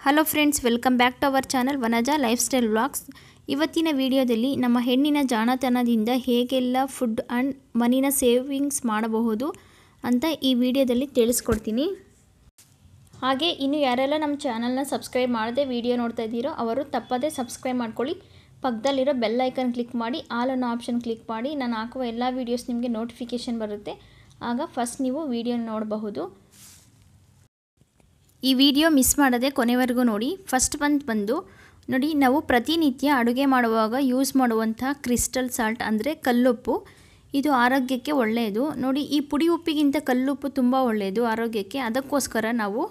hello friends welcome back to our channel Vanaja lifestyle vlogs ಇವತ್ತಿನ ವಿಡಿಯೋದಲ್ಲಿ ನಮ್ಮ ಹೆಣ್ಣಿನ ಜಾಣತನದಿಂದ ಹೇಗೆಲ್ಲ ಫುಡ್ ಆ್ಯಂಡ್ ಮನಿನ ಸೇವಿಂಗ್ಸ್ ಮಾಡಬಹುದು ಅಂತ ಈ ವಿಡಿಯೋದಲ್ಲಿ ತಿಳಿಸ್ಕೊಡ್ತೀನಿ ಹಾಗೆ ಇನ್ನು ಯಾರೆಲ್ಲ ನಮ್ಮ ಚಾನಲ್ನ ಸಬ್ಸ್ಕ್ರೈಬ್ ಮಾಡದೆ ವಿಡಿಯೋ ನೋಡ್ತಾ ಇದ್ದೀರೋ ಅವರು ತಪ್ಪದೇ ಸಬ್ಸ್ಕ್ರೈಬ್ ಮಾಡ್ಕೊಳ್ಳಿ ಪಕ್ಕದಲ್ಲಿರೋ ಬೆಲ್ ಐಕನ್ ಕ್ಲಿಕ್ ಮಾಡಿ ಆಲ್ ಅನ್ನೋ ಆಪ್ಷನ್ ಕ್ಲಿಕ್ ಮಾಡಿ ನಾನು ಹಾಕುವ ಎಲ್ಲ ವೀಡಿಯೋಸ್ ನಿಮಗೆ ನೋಟಿಫಿಕೇಷನ್ ಬರುತ್ತೆ ಆಗ ಫಸ್ಟ್ ನೀವು ವಿಡಿಯೋ ನೋಡಬಹುದು ಈ ವಿಡಿಯೋ ಮಿಸ್ ಮಾಡದೆ ಕೊನೆವರೆಗೂ ನೋಡಿ ಫಸ್ಟ್ ಬಂದು ಬಂದು ನೋಡಿ ನಾವು ಪ್ರತಿನಿತ್ಯ ಅಡುಗೆ ಮಾಡುವಾಗ ಯೂಸ್ ಮಾಡುವಂಥ ಕ್ರಿಸ್ಟಲ್ ಸಾಲ್ಟ್ ಅಂದರೆ ಕಲ್ಲುಪ್ಪು ಇದು ಆರೋಗ್ಯಕ್ಕೆ ಒಳ್ಳೆಯದು ನೋಡಿ ಈ ಪುಡಿ ಉಪ್ಪಿಗಿಂತ ಕಲ್ಲುಪ್ಪು ತುಂಬ ಒಳ್ಳೆಯದು ಆರೋಗ್ಯಕ್ಕೆ ಅದಕ್ಕೋಸ್ಕರ ನಾವು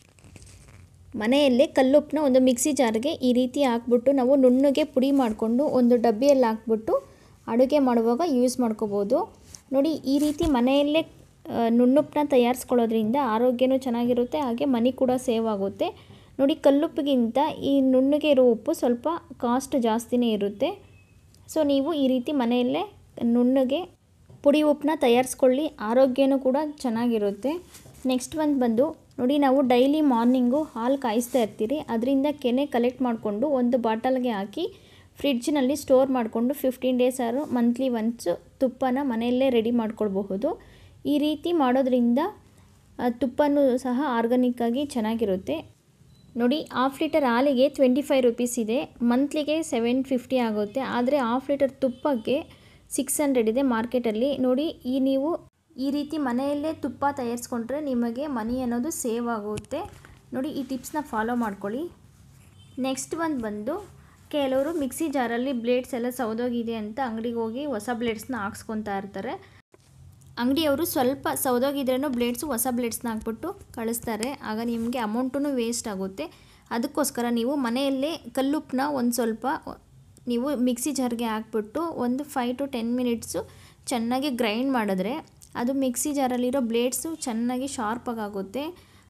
ಮನೆಯಲ್ಲೇ ಕಲ್ಲುಪ್ಪನ್ನ ಒಂದು ಮಿಕ್ಸಿ ಜಾರ್ಗೆ ಈ ರೀತಿ ಹಾಕ್ಬಿಟ್ಟು ನಾವು ನುಣ್ಣಗೆ ಪುಡಿ ಮಾಡಿಕೊಂಡು ಒಂದು ಡಬ್ಬಿಯಲ್ಲಿ ಹಾಕ್ಬಿಟ್ಟು ಅಡುಗೆ ಮಾಡುವಾಗ ಯೂಸ್ ಮಾಡ್ಕೋಬೋದು ನೋಡಿ ಈ ರೀತಿ ಮನೆಯಲ್ಲೇ ನುಣ್ಣುಪ್ಪನ್ನ ತಯಾರಿಸ್ಕೊಳ್ಳೋದ್ರಿಂದ ಆರೋಗ್ಯನೂ ಚೆನ್ನಾಗಿರುತ್ತೆ ಹಾಗೆ ಮನಿ ಕೂಡ ಸೇವ್ ಆಗುತ್ತೆ ನೋಡಿ ಕಲ್ಲುಪ್ಪಿಗಿಂತ ಈ ನುಣ್ಣಗೆ ಇರೋ ಉಪ್ಪು ಸ್ವಲ್ಪ ಕಾಸ್ಟ್ ಜಾಸ್ತಿನೇ ಇರುತ್ತೆ ಸೊ ನೀವು ಈ ರೀತಿ ಮನೆಯಲ್ಲೇ ನುಣ್ಣಗೆ ಪುಡಿ ಉಪ್ಪನ್ನ ತಯಾರಿಸ್ಕೊಳ್ಳಿ ಆರೋಗ್ಯನೂ ಕೂಡ ಚೆನ್ನಾಗಿರುತ್ತೆ ನೆಕ್ಸ್ಟ್ ಒಂದು ಬಂದು ನೋಡಿ ನಾವು ಡೈಲಿ ಮಾರ್ನಿಂಗು ಹಾಲು ಕಾಯಿಸ್ತಾ ಇರ್ತೀರಿ ಅದರಿಂದ ಕೆನೆ ಕಲೆಕ್ಟ್ ಮಾಡಿಕೊಂಡು ಒಂದು ಬಾಟಲ್ಗೆ ಹಾಕಿ ಫ್ರಿಡ್ಜ್ನಲ್ಲಿ ಸ್ಟೋರ್ ಮಾಡಿಕೊಂಡು ಫಿಫ್ಟೀನ್ ಡೇಸ್ ಆರು ಮಂತ್ಲಿ ಒನ್ಸು ತುಪ್ಪನ ಮನೆಯಲ್ಲೇ ರೆಡಿ ಮಾಡ್ಕೊಳ್ಬಹುದು ಈ ರೀತಿ ಮಾಡೋದ್ರಿಂದ ತುಪ್ಪನೂ ಸಹ ಆರ್ಗಾನಿಕ್ಕಾಗಿ ಚೆನ್ನಾಗಿರುತ್ತೆ ನೋಡಿ ಹಾಫ್ ಲೀಟರ್ ಹಾಲಿಗೆ ಟ್ವೆಂಟಿ ಫೈವ್ ರುಪೀಸ್ ಇದೆ ಮಂತ್ಲಿಗೆ ಸೆವೆನ್ ಫಿಫ್ಟಿ ಆಗುತ್ತೆ ಆದರೆ ಹಾಫ್ ಲೀಟರ್ ತುಪ್ಪಕ್ಕೆ ಸಿಕ್ಸ್ ಹಂಡ್ರೆಡ್ ಇದೆ ಮಾರ್ಕೆಟಲ್ಲಿ ನೋಡಿ ಈ ನೀವು ಈ ರೀತಿ ಮನೆಯಲ್ಲೇ ತುಪ್ಪ ತಯಾರಿಸ್ಕೊಂಡ್ರೆ ನಿಮಗೆ ಮನಿ ಅನ್ನೋದು ಸೇವ್ ಆಗುತ್ತೆ ನೋಡಿ ಈ ಟಿಪ್ಸ್ನ ಫಾಲೋ ಮಾಡ್ಕೊಳ್ಳಿ ನೆಕ್ಸ್ಟ್ ಒಂದು ಬಂದು ಕೆಲವರು ಮಿಕ್ಸಿ ಜಾರಲ್ಲಿ ಬ್ಲೇಡ್ಸ್ ಎಲ್ಲ ಸೌದೋಗಿದೆ ಅಂತ ಅಂಗಡಿಗೆ ಹೋಗಿ ಹೊಸ ಬ್ಲೇಡ್ಸ್ನ ಹಾಕ್ಸ್ಕೊತಾ ಇರ್ತಾರೆ ಅಂಗಡಿಯವರು ಸ್ವಲ್ಪ ಸೌದೋಗಿದ್ರೂ ಬ್ಲೇಡ್ಸು ಹೊಸ ಬ್ಲೇಡ್ಸ್ನ ಹಾಕ್ಬಿಟ್ಟು ಕಳಿಸ್ತಾರೆ ಆಗ ನಿಮಗೆ ಅಮೌಂಟೂ ವೇಸ್ಟ್ ಆಗುತ್ತೆ ಅದಕ್ಕೋಸ್ಕರ ನೀವು ಮನೆಯಲ್ಲೇ ಕಲ್ಲುಪ್ಪನ್ನ ಒಂದು ಸ್ವಲ್ಪ ನೀವು ಮಿಕ್ಸಿ ಜಾರ್ಗೆ ಹಾಕ್ಬಿಟ್ಟು ಒಂದು ಫೈವ್ ಟು ಟೆನ್ ಮಿನಿಟ್ಸು ಚೆನ್ನಾಗಿ ಗ್ರೈಂಡ್ ಮಾಡಿದ್ರೆ ಅದು ಮಿಕ್ಸಿ ಜಾರಲ್ಲಿರೋ ಬ್ಲೇಡ್ಸು ಚೆನ್ನಾಗಿ ಶಾರ್ಪಾಗಿ ಆಗುತ್ತೆ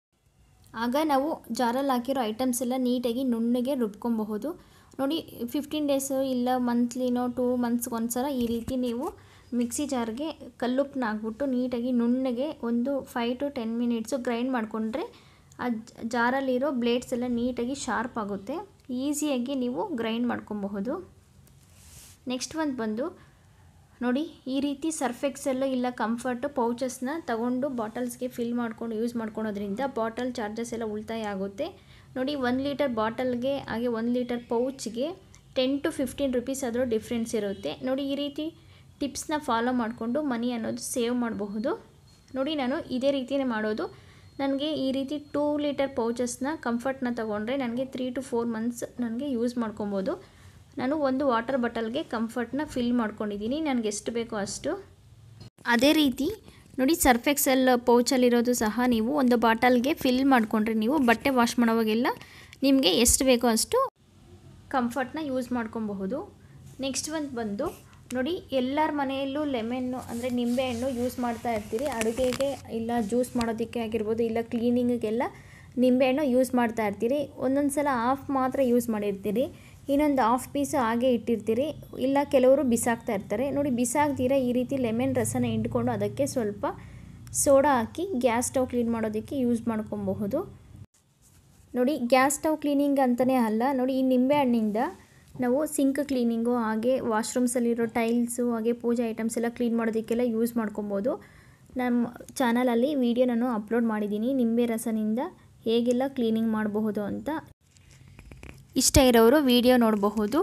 ಆಗ ನಾವು ಜಾರಲ್ಲಿ ಹಾಕಿರೋ ಐಟಮ್ಸ್ ಎಲ್ಲ ನೀಟಾಗಿ ನುಣ್ಣಗೆ ರುಬ್ಕೊಬಹುದು ನೋಡಿ ಫಿಫ್ಟೀನ್ ಡೇಸು ಇಲ್ಲ ಮಂತ್ಲಿನೋ ಟೂ ಮಂತ್ಸ್ಗೆ ಒಂದು ಸಲ ಈ ರೀತಿ ನೀವು ಮಿಕ್ಸಿ ಜಾರ್ಗೆ ಕಲ್ಲುಪ್ಪನ್ನ ಹಾಕ್ಬಿಟ್ಟು ನೀಟಾಗಿ ನುಣ್ಣಗೆ ಒಂದು five to ten minutes grind ಮಾಡಿಕೊಂಡ್ರೆ ಆ ಜಾರಲ್ಲಿರೋ ಬ್ಲೇಡ್ಸ್ ಎಲ್ಲ ನೀಟಾಗಿ ಶಾರ್ಪ್ ಆಗುತ್ತೆ ಈಸಿಯಾಗಿ ನೀವು ಗ್ರೈಂಡ್ ಮಾಡ್ಕೊಬಹುದು ನೆಕ್ಸ್ಟ್ ಒಂದು ಬಂದು ನೋಡಿ ಈ ರೀತಿ ಸರ್ಫ್ ಎಕ್ಸೆಲ್ ಇಲ್ಲ ಕಂಫರ್ಟ್ ಪೌಚಸ್ನ ತಗೊಂಡು ಬಾಟಲ್ಸ್ಗೆ ಫಿಲ್ ಮಾಡ್ಕೊಂಡು ಯೂಸ್ ಮಾಡ್ಕೊಳೋದ್ರಿಂದ ಬಾಟಲ್ ಚಾರ್ಜಸ್ ಎಲ್ಲ ಉಳಿತಾಯ ಆಗುತ್ತೆ ನೋಡಿ ಒಂದು ಲೀಟರ್ ಬಾಟಲ್ಗೆ ಹಾಗೆ ಒಂದು ಲೀಟರ್ ಪೌಚ್ಗೆ ಟೆನ್ ಟು ಫಿಫ್ಟೀನ್ ರುಪೀಸ್ ಆದರೂ ಡಿಫ್ರೆನ್ಸ್ ಇರುತ್ತೆ ನೋಡಿ ಈ ರೀತಿ ಟಿಪ್ಸ್ನ ಫಾಲೋ ಮಾಡಿಕೊಂಡು ಮನಿ ಅನ್ನೋದು ಸೇವ್ ಮಾಡಬಹುದು ನೋಡಿ ನಾನು ಇದೇ ರೀತಿಯೇ ಮಾಡೋದು ನನಗೆ ಈ ರೀತಿ ಟೂ ಲೀಟರ್ ಪೌಚಸ್ನ ಕಂಫರ್ಟ್ನ ತೊಗೊಂಡ್ರೆ ನನಗೆ ತ್ರೀ ಟು ಫೋರ್ ಮಂತ್ಸ್ ನನಗೆ ಯೂಸ್ ಮಾಡ್ಕೊಬೋದು ನಾನು ಒಂದು ವಾಟರ್ ಬಾಟಲ್ಗೆ ಕಂಫರ್ಟ್ನ ಫಿಲ್ ಮಾಡ್ಕೊಂಡಿದ್ದೀನಿ ನನಗೆ ಎಷ್ಟು ಬೇಕೋ ಅಷ್ಟು ಅದೇ ರೀತಿ ನೋಡಿ ಸರ್ಫ್ ಎಕ್ಸೆಲ್ ಪೌಚಲ್ಲಿರೋದು ಸಹ ನೀವು ಒಂದು ಬಾಟಲ್ಗೆ ಫಿಲ್ ಮಾಡಿಕೊಂಡ್ರೆ ನೀವು ಬಟ್ಟೆ ವಾಶ್ ಮಾಡೋವಾಗೆಲ್ಲ ನಿಮಗೆ ಎಷ್ಟು ಬೇಕೋ ಅಷ್ಟು ಕಂಫರ್ಟ್ನ ಯೂಸ್ ಮಾಡ್ಕೊಬಹುದು ನೆಕ್ಸ್ಟ್ ಒಂದು ಬಂದು ನೋಡಿ ಎಲ್ಲರ ಮನೆಯಲ್ಲೂ ಲೆಮನ್ನು ಅಂದರೆ ನಿಂಬೆಹಣ್ಣು ಯೂಸ್ ಮಾಡ್ತಾ ಇರ್ತೀರಿ ಅಡುಗೆಗೆ ಇಲ್ಲ ಜ್ಯೂಸ್ ಮಾಡೋದಕ್ಕೆ ಆಗಿರ್ಬೋದು ಇಲ್ಲ ಕ್ಲೀನಿಂಗಿಗೆಲ್ಲ ನಿಂಬೆಹಣ್ಣು ಯೂಸ್ ಮಾಡ್ತಾ ಇರ್ತೀರಿ ಒಂದೊಂದು ಸಲ ಆಫ್ ಮಾತ್ರ ಯೂಸ್ ಮಾಡಿರ್ತೀರಿ ಇನ್ನೊಂದು ಆಫ್ ಪೀಸು ಹಾಗೆ ಇಟ್ಟಿರ್ತೀರಿ ಇಲ್ಲ ಕೆಲವರು ಬಿಸಾಕ್ತಾ ಇರ್ತಾರೆ ನೋಡಿ ಬಿಸಾಕ್ದಿರ ಈ ರೀತಿ ಲೆಮನ್ ರಸನ ಹಿಂಡ್ಕೊಂಡು ಅದಕ್ಕೆ ಸ್ವಲ್ಪ ಸೋಡಾ ಹಾಕಿ ಗ್ಯಾಸ್ ಸ್ಟವ್ ಕ್ಲೀನ್ ಮಾಡೋದಕ್ಕೆ ಯೂಸ್ ಮಾಡ್ಕೊಬಹುದು ನೋಡಿ ಗ್ಯಾಸ್ ಸ್ಟವ್ ಕ್ಲೀನಿಂಗ್ ಅಂತಲೇ ಅಲ್ಲ ನೋಡಿ ಈ ನಿಂಬೆಹಣ್ಣಿಂದ ನಾವು ಸಿಂಕ್ ಕ್ಲೀನಿಂಗು ಹಾಗೆ ವಾಶ್ರೂಮ್ಸಲ್ಲಿರೋ ಟೈಲ್ಸು ಹಾಗೆ ಪೂಜೆ ಐಟಮ್ಸ್ ಎಲ್ಲ ಕ್ಲೀನ್ ಮಾಡೋದಕ್ಕೆಲ್ಲ ಯೂಸ್ ಮಾಡ್ಕೊಬೋದು ನಮ್ಮ ಚಾನಲಲ್ಲಿ ವಿಡಿಯೋ ನಾನು ಅಪ್ಲೋಡ್ ಮಾಡಿದ್ದೀನಿ ನಿಂಬೆ ರಸನಿಂದ ಹೇಗೆಲ್ಲ ಕ್ಲೀನಿಂಗ್ ಮಾಡಬಹುದು ಅಂತ ಇಷ್ಟ ಇರೋರು ವಿಡಿಯೋ ನೋಡಬಹುದು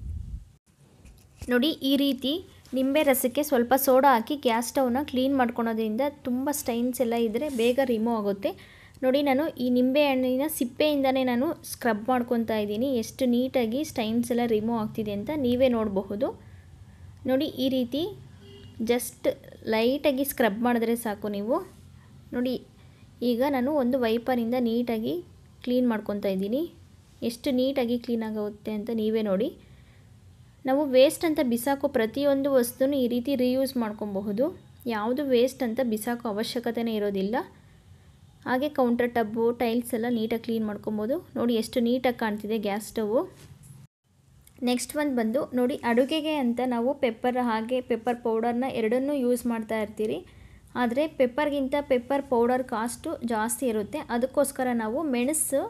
ನೋಡಿ ಈ ರೀತಿ ನಿಂಬೆ ರಸಕ್ಕೆ ಸ್ವಲ್ಪ ಸೋಡಾ ಹಾಕಿ ಗ್ಯಾಸ್ ಸ್ಟವ್ನ ಕ್ಲೀನ್ ಮಾಡ್ಕೊಳೋದ್ರಿಂದ ತುಂಬ ಸ್ಟೈನ್ಸ್ ಎಲ್ಲ ಇದ್ದರೆ ಬೇಗ ರಿಮೂವ್ ಆಗುತ್ತೆ ನೋಡಿ ನಾನು ಈ ನಿಂಬೆ ಹಣ್ಣಿನ ಸಿಪ್ಪೆಯಿಂದನೇ ನಾನು ಸ್ಕ್ರಬ್ ಮಾಡ್ಕೊತಾ ಇದ್ದೀನಿ ಎಷ್ಟು ನೀಟಾಗಿ ಸ್ಟೈನ್ಸ್ ಎಲ್ಲ ರಿಮೂವ್ ಆಗ್ತಿದೆ ಅಂತ ನೀವೇ ನೋಡಬಹುದು ನೋಡಿ ಈ ರೀತಿ ಜಸ್ಟ್ ಲೈಟಾಗಿ ಸ್ಕ್ರಬ್ ಮಾಡಿದ್ರೆ ಸಾಕು ನೀವು ನೋಡಿ ಈಗ ನಾನು ಒಂದು ವೈಪರಿಂದ ನೀಟಾಗಿ ಕ್ಲೀನ್ ಮಾಡ್ಕೊತಾ ಇದ್ದೀನಿ ಎಷ್ಟು ನೀಟಾಗಿ ಕ್ಲೀನ್ ಆಗುತ್ತೆ ಅಂತ ನೀವೇ ನೋಡಿ ನಾವು ವೇಸ್ಟ್ ಅಂತ ಬಿಸಾಕೋ ಪ್ರತಿಯೊಂದು ವಸ್ತುನೂ ಈ ರೀತಿ ರೀಯೂಸ್ ಮಾಡ್ಕೊಬಹುದು ಯಾವುದು ವೇಸ್ಟ್ ಅಂತ ಬಿಸಾಕೋ ಅವಶ್ಯಕತೆಯೇ ಇರೋದಿಲ್ಲ ಹಾಗೆ ಕೌಂಟರ್ ಟಬ್ಬು ಟೈಲ್ಸ್ ಎಲ್ಲ ನೀಟಾಗಿ ಕ್ಲೀನ್ ಮಾಡ್ಕೊಬೋದು ನೋಡಿ ಎಷ್ಟು ನೀಟಾಗಿ ಕಾಣ್ತಿದೆ ಗ್ಯಾಸ್ ಸ್ಟವ್ವು ನೆಕ್ಸ್ಟ್ ಒಂದು ಬಂದು ನೋಡಿ ಅಡುಗೆಗೆ ಅಂತ ನಾವು ಪೆಪ್ಪರ್ ಹಾಗೆ ಪೆಪ್ಪರ್ ಪೌಡರ್ನ ಎರಡನ್ನೂ ಯೂಸ್ ಮಾಡ್ತಾ ಇರ್ತೀರಿ ಆದರೆ ಪೆಪ್ಪರ್ಗಿಂತ ಪೆಪ್ಪರ್ ಪೌಡರ್ ಕಾಸ್ಟು ಜಾಸ್ತಿ ಇರುತ್ತೆ ಅದಕ್ಕೋಸ್ಕರ ನಾವು ಮೆಣಸು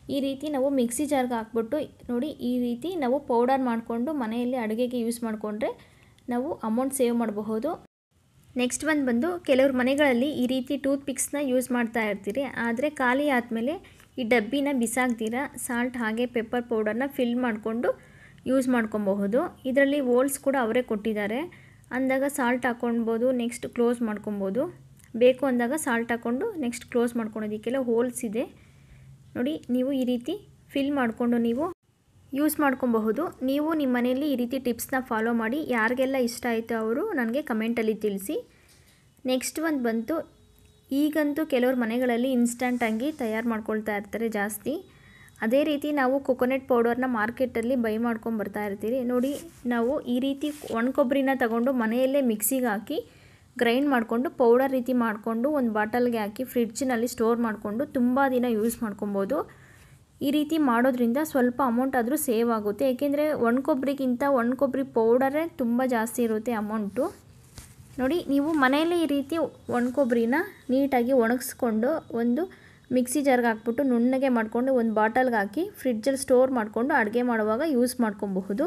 ಈ ರೀತಿ ನಾವು ಮಿಕ್ಸಿ ಜಾರ್ಗೆ ಹಾಕ್ಬಿಟ್ಟು ನೋಡಿ ಈ ರೀತಿ ನಾವು ಪೌಡರ್ ಮಾಡಿಕೊಂಡು ಮನೆಯಲ್ಲಿ ಅಡುಗೆಗೆ ಯೂಸ್ ಮಾಡಿಕೊಂಡ್ರೆ ನಾವು ಅಮೌಂಟ್ ಸೇವ್ ಮಾಡಬಹುದು ನೆಕ್ಸ್ಟ್ ಒಂದು ಬಂದು ಕೆಲವ್ರ ಮನೆಗಳಲ್ಲಿ ಈ ರೀತಿ ಟೂತ್ ಪಿಕ್ಸ್ನ ಯೂಸ್ ಮಾಡ್ತಾ ಇರ್ತೀರಿ ಆದರೆ ಖಾಲಿ ಆದಮೇಲೆ ಈ ಡಬ್ಬಿನ ಬಿಸಾಕ್ದಿರ ಸಾಲ್ಟ್ ಹಾಗೆ ಪೆಪ್ಪರ್ ಪೌಡರ್ನ ಫಿಲ್ ಮಾಡಿಕೊಂಡು ಯೂಸ್ ಮಾಡ್ಕೊಬಹುದು ಇದರಲ್ಲಿ ಹೋಲ್ಸ್ ಕೂಡ ಅವರೇ ಕೊಟ್ಟಿದ್ದಾರೆ ಅಂದಾಗ ಸಾಲ್ಟ್ ಹಾಕ್ಕೊಳ್ಬೋದು ನೆಕ್ಸ್ಟ್ ಕ್ಲೋಸ್ ಮಾಡ್ಕೊಬೋದು ಬೇಕು ಅಂದಾಗ ಸಾಲ್ಟ್ ಹಾಕ್ಕೊಂಡು ನೆಕ್ಸ್ಟ್ ಕ್ಲೋಸ್ ಮಾಡ್ಕೊಳೋದಕ್ಕೆಲ್ಲ ಹೋಲ್ಸ್ ಇದೆ ನೋಡಿ ನೀವು ಈ ರೀತಿ ಫಿಲ್ ಮಾಡಿಕೊಂಡು ನೀವು ಯೂಸ್ ಮಾಡ್ಕೊಬಹುದು ನೀವು ನಿಮ್ಮ ಮನೆಯಲ್ಲಿ ಈ ರೀತಿ ಟಿಪ್ಸ್ನ ಫಾಲೋ ಮಾಡಿ ಯಾರಿಗೆಲ್ಲ ಇಷ್ಟ ಆಯಿತು ಅವರು ನನಗೆ ಕಮೆಂಟಲ್ಲಿ ತಿಳಿಸಿ ನೆಕ್ಸ್ಟ್ ಒಂದು ಬಂತು ಈಗಂತೂ ಕೆಲವ್ರ ಮನೆಗಳಲ್ಲಿ ಇನ್ಸ್ಟಂಟಾಗಿ ತಯಾರು ಮಾಡ್ಕೊಳ್ತಾ ಇರ್ತಾರೆ ಜಾಸ್ತಿ ಅದೇ ರೀತಿ ನಾವು ಕೊಕೊನೆಟ್ ಪೌಡರ್ನ ಮಾರ್ಕೆಟಲ್ಲಿ ಬೈ ಮಾಡ್ಕೊಂಡು ಬರ್ತಾ ಇರ್ತೀರಿ ನೋಡಿ ನಾವು ಈ ರೀತಿ ಒಣ ಕೊಬ್ಬರಿನ ತಗೊಂಡು ಮನೆಯಲ್ಲೇ ಮಿಕ್ಸಿಗೆ ಹಾಕಿ ಗ್ರೈಂಡ್ ಮಾಡಿಕೊಂಡು ಪೌಡರ್ ರೀತಿ ಮಾಡಿಕೊಂಡು ಒಂದು ಬಾಟಲ್ಗೆ ಹಾಕಿ ಫ್ರಿಡ್ಜಿನಲ್ಲಿ ಸ್ಟೋರ್ ಮಾಡಿಕೊಂಡು ತುಂಬ ದಿನ ಯೂಸ್ ಮಾಡ್ಕೊಬೋದು ಈ ರೀತಿ ಮಾಡೋದ್ರಿಂದ ಸ್ವಲ್ಪ ಅಮೌಂಟ್ ಆದರೂ ಸೇವ್ ಆಗುತ್ತೆ ಏಕೆಂದರೆ ಒಣ ಕೊಬ್ಬರಿಗಿಂತ ಒಣ ಕೊಬ್ಬರಿ ಪೌಡರೇ ತುಂಬ ಜಾಸ್ತಿ ಇರುತ್ತೆ ಅಮೌಂಟು ನೋಡಿ ನೀವು ಮನೆಯಲ್ಲೇ ಈ ರೀತಿ ಒಣ ಕೊಬ್ಬರಿನ ನೀಟಾಗಿ ಒಣಗಿಸ್ಕೊಂಡು ಒಂದು ಮಿಕ್ಸಿ ಜಾರ್ಗೆ ಹಾಕ್ಬಿಟ್ಟು ನುಣ್ಣಗೆ ಮಾಡಿಕೊಂಡು ಒಂದು ಬಾಟಲ್ಗೆ ಹಾಕಿ ಫ್ರಿಡ್ಜಲ್ಲಿ ಸ್ಟೋರ್ ಮಾಡಿಕೊಂಡು ಅಡುಗೆ ಮಾಡುವಾಗ ಯೂಸ್ ಮಾಡ್ಕೊಬಹುದು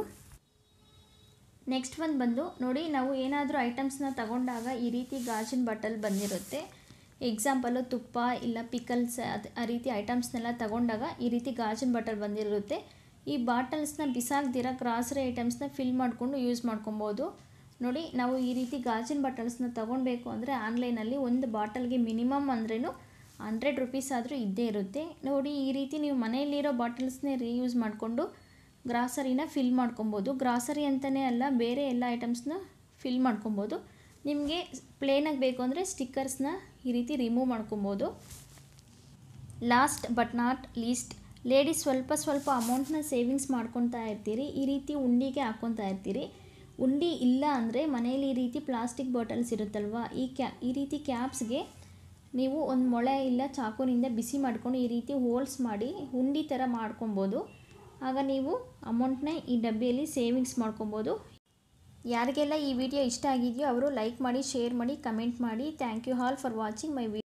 ನೆಕ್ಸ್ಟ್ ಒಂದು ಬಂದು ನೋಡಿ ನಾವು ಏನಾದರೂ ಐಟಮ್ಸ್ನ ತಗೊಂಡಾಗ ಈ ರೀತಿ ಗಾಜಿನ ಬಾಟಲ್ ಬಂದಿರುತ್ತೆ ಎಕ್ಸಾಂಪಲು ತುಪ್ಪ ಇಲ್ಲ ಪಿಕಲ್ಸ್ ಅದು ಆ ರೀತಿ ಐಟಮ್ಸ್ನೆಲ್ಲ ತಗೊಂಡಾಗ ಈ ರೀತಿ ಗಾಜಿನ ಬಾಟಲ್ ಬಂದಿರುತ್ತೆ ಈ ಬಾಟಲ್ಸ್ನ ಬಿಸಾಕ್ದಿರ ಗ್ರಾಸರಿ ಐಟಮ್ಸ್ನ ಫಿಲ್ ಮಾಡಿಕೊಂಡು ಯೂಸ್ ಮಾಡ್ಕೊಬೋದು ನೋಡಿ ನಾವು ಈ ರೀತಿ ಗಾಜಿನ ಬಾಟಲ್ಸ್ನ ತೊಗೊಳ್ಬೇಕು ಅಂದರೆ ಆನ್ಲೈನಲ್ಲಿ ಒಂದು ಬಾಟಲ್ಗೆ ಮಿನಿಮಮ್ ಅಂದ್ರೂ ಹಂಡ್ರೆಡ್ ರುಪೀಸ್ ಆದರೂ ಇದ್ದೇ ಇರುತ್ತೆ ನೋಡಿ ಈ ರೀತಿ ನೀವು ಮನೆಯಲ್ಲಿರೋ ಬಾಟಲ್ಸ್ನೇ ರೀಯೂಸ್ ಮಾಡಿಕೊಂಡು ಗ್ರಾಸರಿನ ಫಿಲ್ ಮಾಡ್ಕೊಬೋದು ಗ್ರಾಸರಿ ಅಂತಲೇ ಅಲ್ಲ ಬೇರೆ ಎಲ್ಲ ಐಟಮ್ಸ್ನ ಫಿಲ್ ಮಾಡ್ಕೊಬೋದು ನಿಮಗೆ ಪ್ಲೇನಾಗಿ ಬೇಕು ಅಂದರೆ ಸ್ಟಿಕ್ಕರ್ಸ್ನ ಈ ರೀತಿ ರಿಮೂವ್ ಮಾಡ್ಕೊಬೋದು last but not least ladies ಸ್ವಲ್ಪ ಸ್ವಲ್ಪ ಅಮೌಂಟ್ನ ಸೇವಿಂಗ್ಸ್ ಮಾಡ್ಕೊತಾ ಇರ್ತೀರಿ ಈ ರೀತಿ ಉಂಡಿಗೆ ಹಾಕ್ಕೊತಾ ಇರ್ತೀರಿ ಉಂಡಿ ಇಲ್ಲ ಅಂದರೆ ಮನೆಯಲ್ಲಿ ಈ ರೀತಿ ಪ್ಲಾಸ್ಟಿಕ್ ಬಾಟಲ್ಸ್ ಇರುತ್ತಲ್ವ ಈ ಕ್ಯಾ ಈ ರೀತಿ ಕ್ಯಾಪ್ಸ್ಗೆ ನೀವು ಒಂದು ಮೊಳೆ ಇಲ್ಲ ಚಾಕುನಿಂದ ಬಿಸಿ ಮಾಡಿಕೊಂಡು ಈ ರೀತಿ ಹೋಲ್ಸ್ ಮಾಡಿ ಉಂಡಿ ಥರ ಮಾಡ್ಕೊಬೋದು ಆಗ ನೀವು ಅಮೌಂಟ್ನ ಈ ಡಬ್ಬಿಯಲ್ಲಿ ಸೇವಿಂಗ್ಸ್ ಮಾಡ್ಕೊಬೋದು ಯಾರಿಗೆಲ್ಲ ಈ ವಿಡಿಯೋ ಇಷ್ಟ ಆಗಿದೆಯೋ ಅವರು ಲೈಕ್ ಮಾಡಿ ಶೇರ್ ಮಾಡಿ ಕಮೆಂಟ್ ಮಾಡಿ thank you all for watching my V